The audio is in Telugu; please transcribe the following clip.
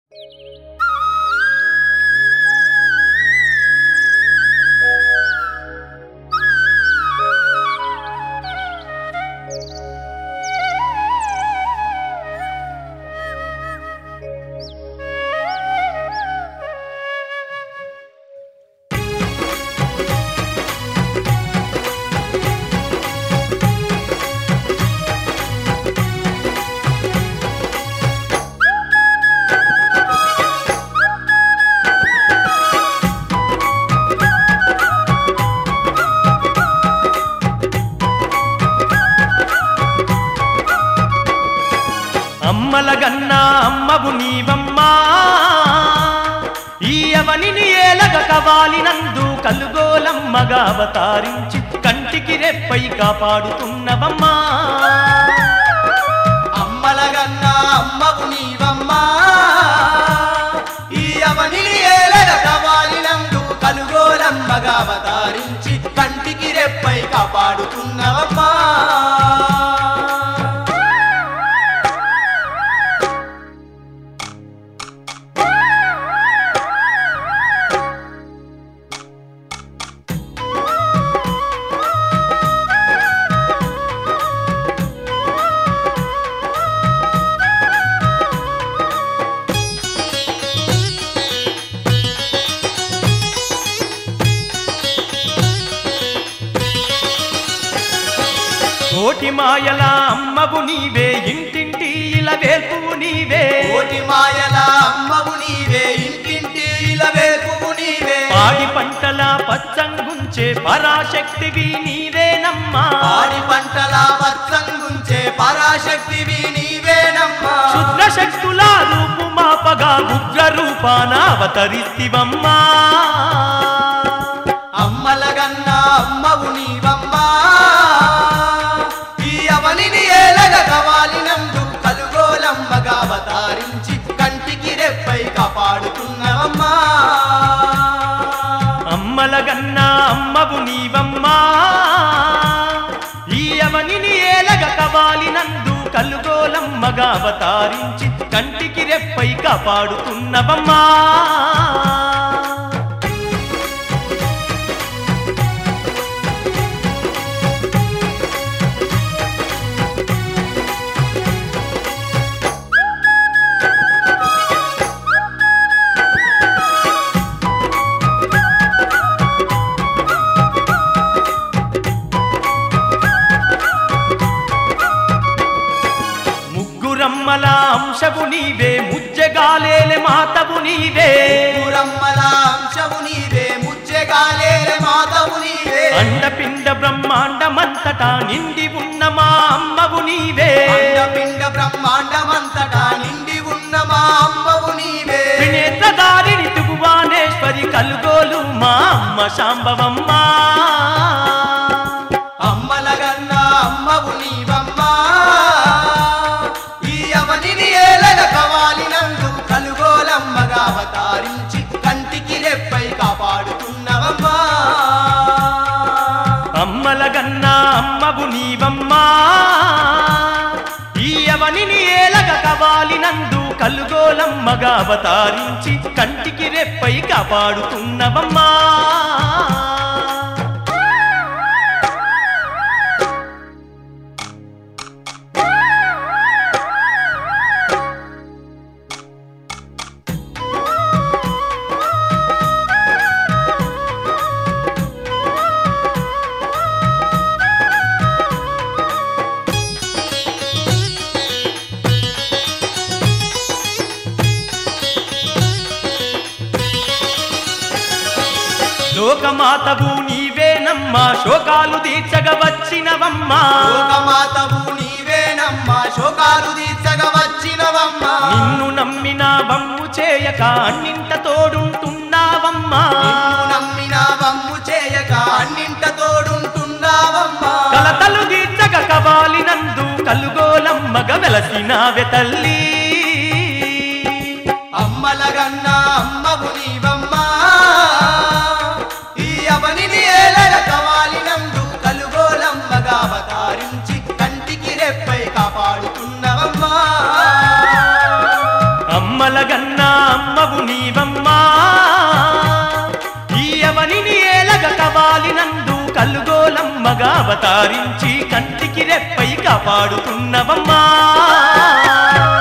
అమ్మల గన్నా అమ్మవు నీవమ్మా ఈ అవనిని ఏలగ కవాలినందు కలుగోలమ్మగా అవతారించి కంటికి రెప్పై కాపాడుతున్నవమ్మా అమ్మలగన్నా అమ్మవు నీవమ్మా ఈ అవనిని ఏలగ కవాలినందు కలుగోలమ్మగా అవతారించి కంటికి రెప్పై కాపాడుతున్నవమ్మా కోటి మాయల అమ్మవు నీవే ఇంటింటి ఇలా వేల్పువు నీవే కోటి మాయల అమ్మవు నీవే ఇంటింటి ఇలవేపువు నీవే పాడి పంటల పచ్చంగుంచే పరాశక్తివి నీవేనమ్మా పాడి పంటల వత్సంగుంచే పరాశక్తివి నీవేనమ్మా శుద్ర శక్తుల రూపు మాపగా ఉగ్ర రూపాన అవతరిస్తివమ్మా అమ్మలగన్నా అమ్మవు నీవమ్మా ఈ అవనిని ఏలగ కవాలినందు కలుగోలమ్మగా అవతారించి కంటికి రెప్పై కాపాడుతున్నవమ్మా అమ్మల గన్నా అమ్మవు నీవమ్మా ఈ అవనిని ఏలగ కవాలినందు కలుగోలమ్మగా అవతారించి కంటికి రెప్పై కాపాడుతున్నవమ్మా ముగ్గురమ్మల అంశవు నీవే ముజ్జగాలేలే మాతవు నీవే ఊరమ్మల అంశవు నీవే ముచ్చెగాలేల మాతవు నీవే అండపిండ బ్రహ్మాండమంతటా నిండి ఉన్న మా అమ్మవు నీవే పిండ బ్రహ్మాండమంతటా నిండి ఉన్న మా అమ్మవు నీవే త్రినేత్రధారిణి తుగువానేశ్వరి కలుగోలు మా అమ్మ శాంభవమ్మా అమ్మలగన్నా అమ్మవు నీవమ్మా ఈ అవనిని ఏలగ కవాలినందు కలుగోలమ్మగా అవతారించి కంటికి రెప్పై కాపాడుతున్నవమ్మా అమ్మల గన్నా అమ్మవు నీవమ్మా ఈ అవనిని ఏలగ కవాలినందు కలుగోలమ్మగా అవతారించి కంటికి రెప్పై కాపాడుతున్నవమ్మా లోకమాతవు నీవేనమ్మా శోకాలు తీర్చగ వచ్చినవమ్మా లోకమాతవు నీవేనమ్మా శోకాలు తీర్చగ వచ్చినవమ్మా నిన్ను నమ్మిన బమ్ము చేయక అన్నింట తోడుంటున్నావమ్మా నిన్ను నమ్మిన వమ్ము చేయక అన్నింట తోడుంటున్నావమ్మా కలతలు తీర్చగ కవాలినందు కలుగోలమ్మగ వెలసినావె తల్లి అమ్మలగన్నా అమ్మవు నీవమ్మా ఈ అవనిని ఏలగ కవాలినందు కలుగోలమ్మగా అవతారించి కంటికి రెప్పై కాపాడుతున్నవమ్మా అమ్మల గన్నా అవతారించి కంటికి రెప్పై కాపాడుతున్నవమ్మా